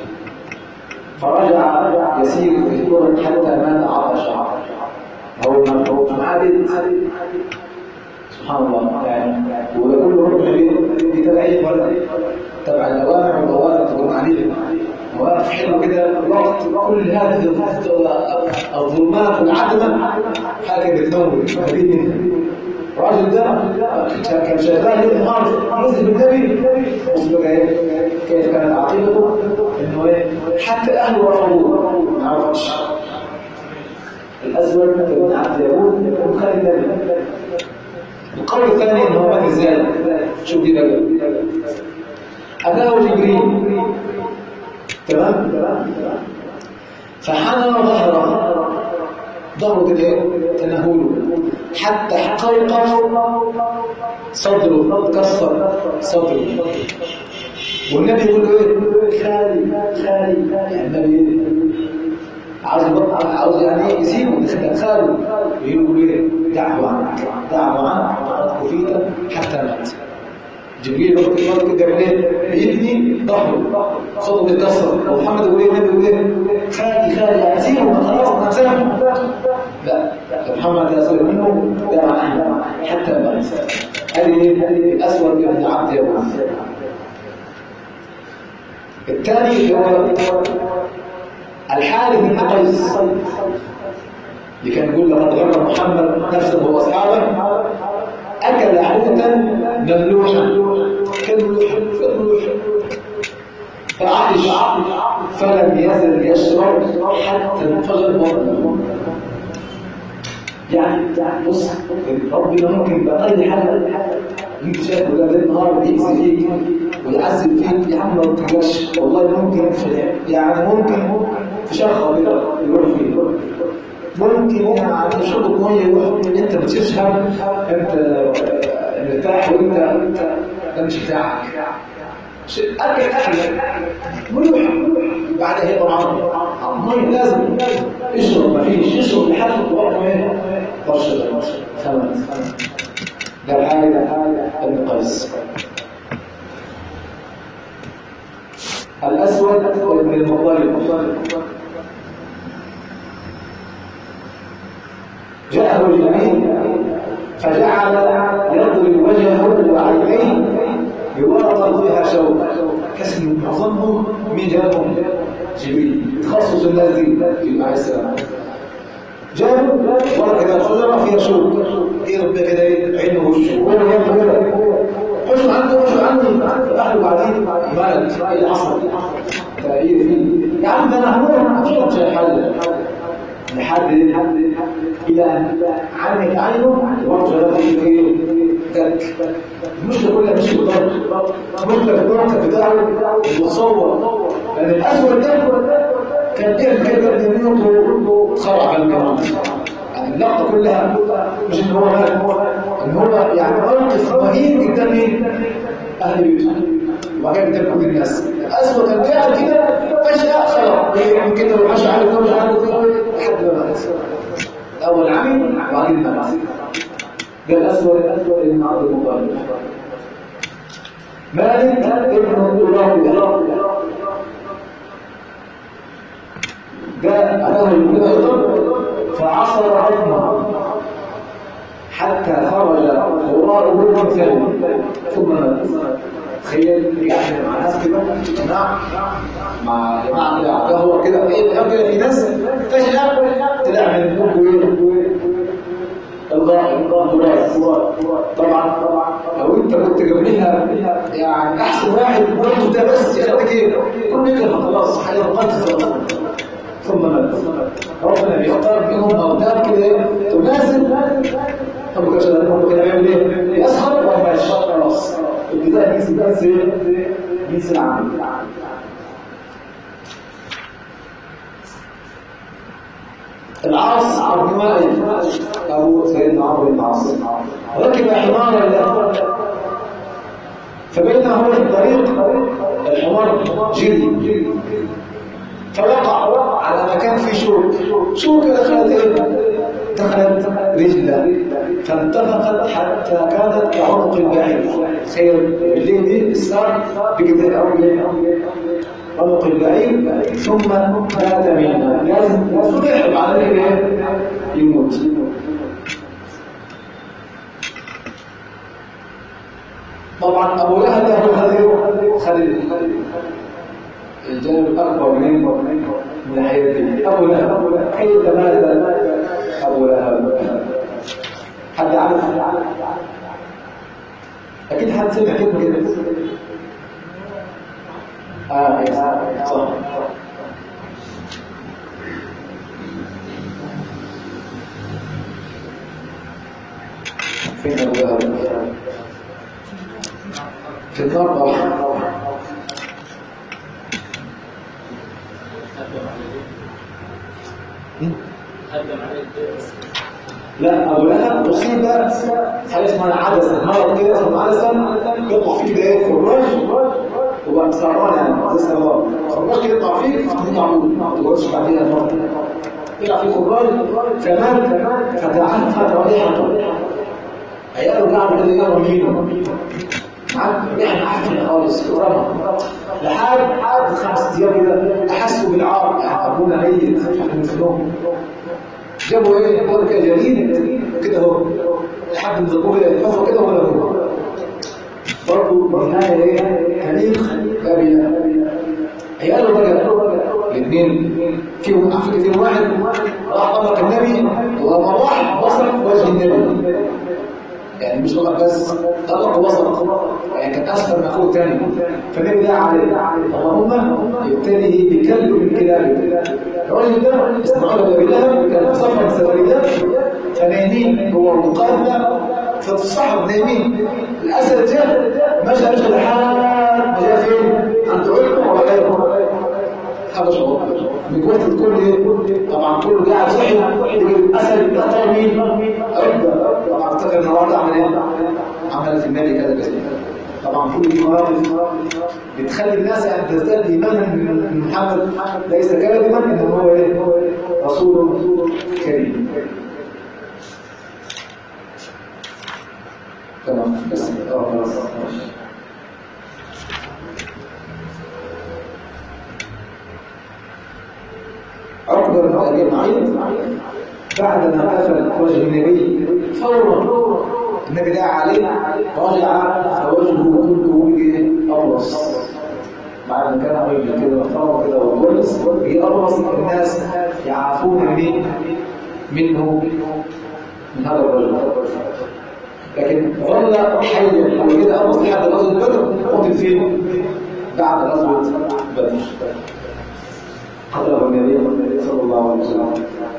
فرجع يسير في الطرق حتى مات عطش هو معابد سبحان الله يعني ويقول له رب دي تبع ايه ولا تبع الاوامر والضوابط تقول عليهم مواقف حلوه كده الوقت كل هذه الظلمات والعدمه حاجه بتنور هذه منها الراجل ده كان شغال ليل نهار نزل بالنبي وبقى ايه كيف كانت عقيدته انه ايه حتى اهله رفضوه ما عرفش الاسود ابن عبد يهود ابن خالد النبي القول الثاني ان هو مات ازاي شوف دي بقى اتاه جبريل تمام فحنى ظهره ظهره كده تنهوله حتى حقيقه صدره كسر صدره والنبي يقول له ايه خالي خالي يعني النبي عاوز عاوز يعني ايه يسيبه يدخله يقول ايه دعه عنك دعه عنك فقد كفيت حتى مات جبريل وقت الوقت كده بالليل يبني ظهره صوته بيتكسر ومحمد يقول ايه النبي يقول ايه خالي خالي يعني سيبه خلاص انا سامح لا محمد يصل منه دعا عنه حتى مات هذه هذه الاسود ابن عبد يهود الثاني اللي هو الحارث بن قيس اللي كان يقول لقد غر محمد نفسه واصحابه اكل حوتا مملوحا كملوحا مملوحا فعطش فلم يزل يشرب حتى انفجر بطنه يعني بص ربنا ممكن بأي حاجة انت شايف ده ليل نهار بيأذي فيك ويعذب فيك يا عم ما تقلقش والله ممكن في يعني ممكن في شخص كده يروح فيه ممكن يعني شرب ميه يروح انت ما تشيلش هم انت مرتاح وانت ده مش بتاعك اكل اكل ملوح بعدها هي طبعا الميه لازم اشرب ما فيش اشرب لحد وقت ايه برشا ثمن ده الحاجه ابن قيس الاسود ابن المطلب جاءه الجميل فجعل يضرب وجهه وعينيه بورقه فيها شوك كسر معظمهم من جابهم جبريل تخصص الناس دي في عليه السلام جابوا ورقه كده شجره فيها شوك ايه ربنا كده ايه عينه وشه هو يعمل كده خشوا عنده خشوا عنده اهله بعدين مالك ايه العصر ايه في يا عم ده انا هموت مش حل لحد الى عنك عينه وارجع له في ترك المشكله كلها مش بالضبط المشكله في الضغط بتاعه متصور لان الاسود ده كان بيعمل كده بيموت وتخرع على الجماعه يعني اللقطه كلها مش ان هو مات ان هو يعني موقف رهيب قدام مين؟ اهل بيته وبعدين قدام كل الناس اسود كان قاعد كده فجاه خلاص يعمل كده وماشي على الكوش عنده لحد ما مات اول عمل وبعدين مات ده الاسود الاسود اللي عبد المطلب مالك ابن الله جاء أتاه المولد أيضا فعصر عظمه حتى خرج غراره من ثاني ثم مات تخيل يعني مع ناس كده جماعة مع جماعة كده قهوة كده ايه كده في ناس فجأة طلع من بوكو ايه الغاء طبعا لو انت كنت جنبها يعني احسن واحد وانت ده بس يا ايه كل كده خلاص حاجه قتل ثم مات ربنا بيختار منهم أوتاد كده تناسب أبو كشف أبو كده بيعمل إيه؟ يسخر وما يشرب خلاص الجزاء يجيس بس يجيس العمل العاص عبد المائل أبو سيدنا عمرو بن العاص ركب حمارا له فبينما هو في الطريق الحمار جري فوقع على مكان فيه شوك شوك دخلت ايه دخلت رجله فانتفقت حتى كانت كعنق البعير خير الليل دي الساعة بقدر او عنق البعير ثم مات منها لازم المفروض يحب على ايه يموت طبعا ابو لهب ده خليل خليل الجانب الأكبر من من حياته أبو لهب كيف مات أبو لهب حد عارف أكيد حد سمع كلمة كده آه يا صح فين أبو لهب في النار طبعا لا ابو لهب اصيب حاجه اسمها عدسه مرض كده اسمه عدسه يطلع فيه كده ايه فراج وبقى مسرعان يعني زي السرطان فراج كده يطلع فيه فتقطع ما تقعدش بعديها مره طلع فيه فراج كمان فتعفت رائحته عياله قاعد كده يقرب منه معاك ريحه معفنه خالص كرامه لحد حد خمس ايام كده احسوا بالعار ابونا ميت احنا مثلهم جابوا ايه بركه جديد كده اهو لحد ما ظبطوه كده يتحفوا كده ولا هو برضه نهايه ايه تاريخ بابنا عياله بقى الاثنين فيهم عفوا فيهم واحد راح طلق النبي ولما راح بصر وجه النبي يعني مش فقط بس طلق وسط يعني كان اسفل من اخوه الثاني فالنبي دعا عليه اللهم ابتليه بكلب من كلابه الراجل ده اسماعيل بن ابي لهب كان سفر سفريات فنايمين هو المقاتله فالصحب نايمين الاسد جاء مشى مشى لحد ما جاء فين عند علكم ولا غيره هذا شعور بقوة الكل ايه طبعا كله قاعد صحي يقول الاسد اختار مين؟ عقبه طبعا افتكر النهارده عمل ايه؟ عمل في النادي كذا كذا طبعا كل دي مواقف بتخلي الناس ان تزداد ايمانا من محمد ليس كاذبا انما هو ايه؟ رسول كريم تمام بس اه خلاص ماشي عقبة بن أبي معيط بعد ما قفل وجه النبي فورا النبي دعا عليه رجع فوجهه كله بقي أبرص بعد ما كان عيب كده محترم كده وكويس بقي أبرص الناس يعافون منه منه من هذا الرجل لكن ظل حيا هو كده أبرص لحد غزوة بدر قتل فين؟ بعد غزوة بدر قتله النبي صلى الله عليه وسلم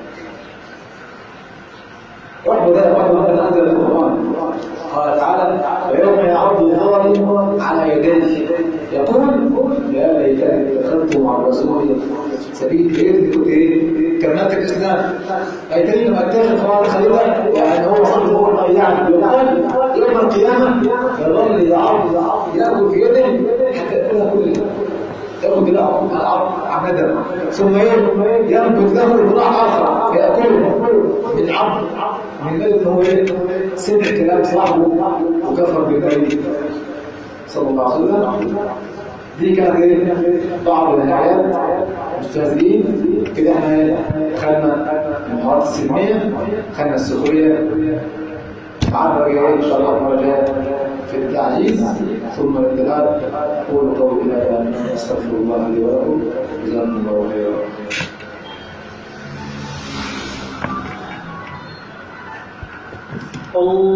وحده ده وحده انزل القران قال تعالى ويوم يعض الظالم على يديه يقول يا ليتني اتخذت مع الرسول سبيل ايه كنت ايه كلمات الاسلام ليتني لم اتخذ قرار خليلا يعني هو صدق هو يعني يقال يوم القيامه يظل يعض ياكل في يده حتى ياكلها كلها ياخذ له العرض عمدا ثم ينبت له ذراع اخر ياكله بالعرض من باب انه ايه سمع كلام صاحبه وكفر بالنبي صلى الله عليه وسلم دي كانت ايه بعض الحاجات مستهزئين كده احنا خدنا المهارات السلميه خدنا السخريه معانا بقى ان شاء الله المره الجايه في التعجيز ثم الابتلاء اقول قولي هذا استغفر الله لي ولكم جزاكم الله خيرا